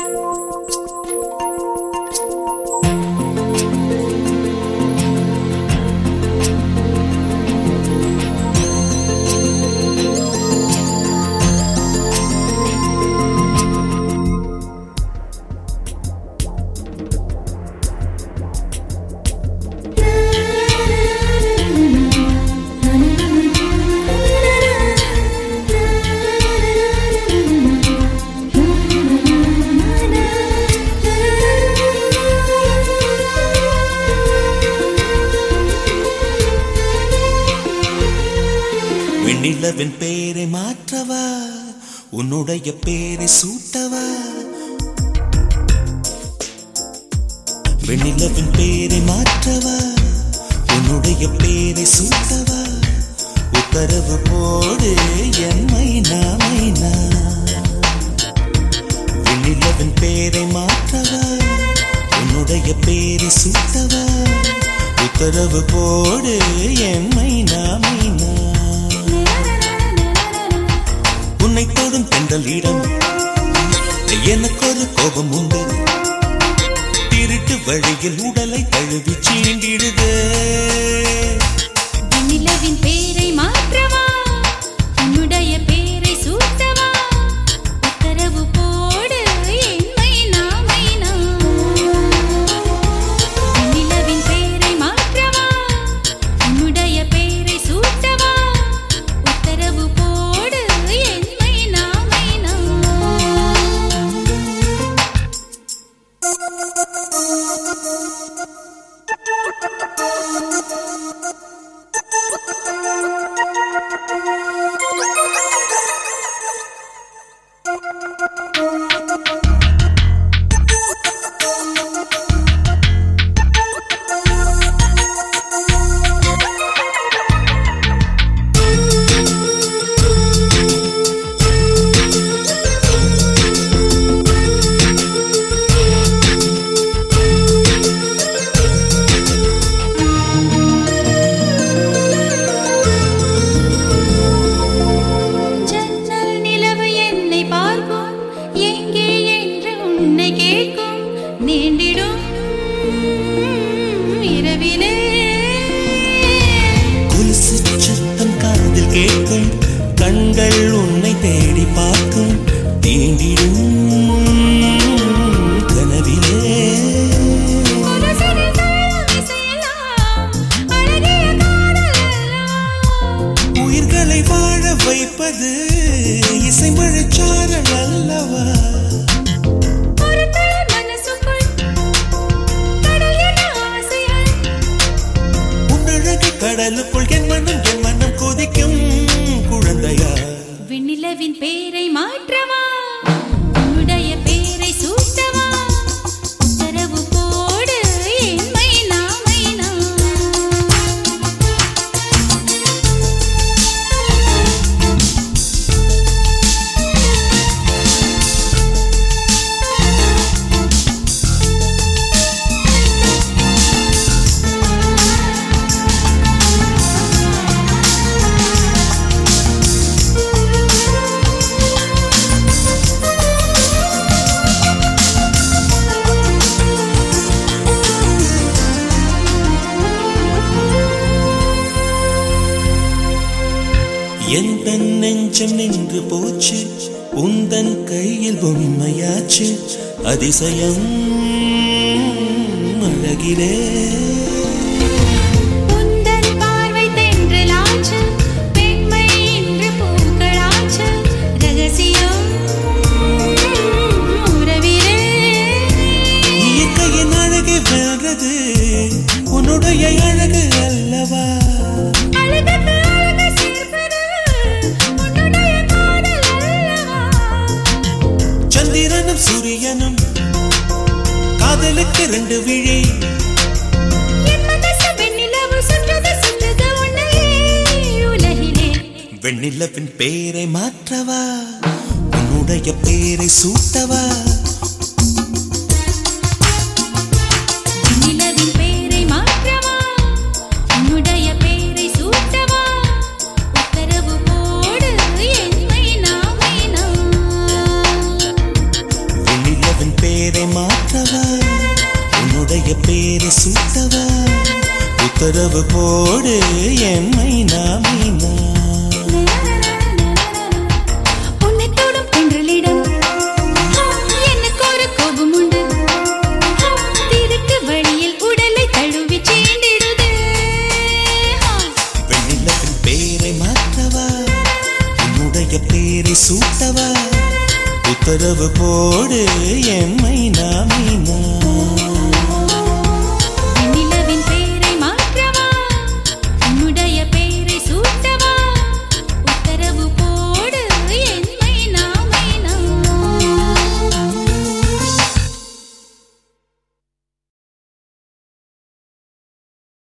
வெண்ணிலவின் பேரை மாற்றவா உன்னுடைய பேரை சூட்டவா வெண்ணிலவின் பேரை மாற்றவா உன்னுடைய பேரை சூட்டவா உத்தரவு போடு என் மைனா மைனா வெண்ணிலவின் பேரை மாற்றவா உன்னுடைய பேரை சூட்டவா உத்தரவு போடு என் மைனா மைனா உன்னை தொடும் தென்றலிடம் எனக்கு ஒரு கோபம் உண்டு திருட்டு வழியில் உடலை தழுவி சீண்டிடுது நிலவின் பேரை மாற்றவா உன்னுடைய பேரை சூட்டவா உத்தரவு போடு என் மைனா மைனா நிலவின் பேரை மாற்றவா உன்னுடைய பேரை சூட்டவா உத்தரவு போடு என் மைனா மைனா ஜன்னல் நிலவு என்னை பார்க்கும் எங்கே என்று உன்னை கேட்கும் நீண்டிடும் இரவிலே கொலுசு சத்தம் காதில் கேட்கும் கண்கள் உன்னை தேடி பார்க்கும் தீண்டிடும் கனவிலே ஒரு சிறு தாளம் இசையலாம், அழகிய காதல் அல்லவா? உயிர்களை வாழ வைப்பது இசைமழைச்சாரல் அல்லவா ஒரு துளி மனசுக்குள் கடல் என ஆசையாய் உன்னழகு கடலுக்குள் என் மனம் என் மனம் கொதிக்கும் குழந்தையா விண்ணிலவின் பேரை மாற்றவா உன்னுடைய பேரை சூட்டவா உத்தரவு போடு என் மைனா மைனா எந்த நெஞ்சம் நின்று போச்சு உந்தன் கையில் பொம்மையாச்சு அதிசயம் அழகிலே உந்தன் பார்வை தென்றலாச்சு பெண்மை இன்று பூக்களாச்சு ரகசியம் உறவிலே இயற்கையின் அழகு வெல்றது உன்னுடைய அழகு அல்லவா அழகுக்கு அழகு சேர்ப்பது உன்னுடைய காதல் அல்லவா சந்திரனும் சூரியனும் காதலுக்கு ரெண்டு விழி என் மனசு வெண்ணிலவு சுற்றுது சுற்றுது உன்னையே உலகிலே வெண்ணிலவின் பேரை மாற்றவா உன்னுடைய பேரை சூட்டவா நிலவின் பேரை மாற்றவா உன்னுடைய பேரை சூட்டவா உத்தரவு போடு என் மைனா மைனா வெண்ணிலவின் பேரை மாற்றவா உன்னுடைய பேரை சூட்டவா உத்தரவு போடு என் மைனா மீனா உன்னை தொடும் தென்றலிடம் எனக்கு ஒரு கோபம் உண்டு திருட்டு வழியில் உடலை தழுவி சீண்டிடுது வெண்ணிலவின் பேரை மாற்றவா உன்னுடைய பேரை சூட்டவா உத்தரவு போடு என் மைனா மீனா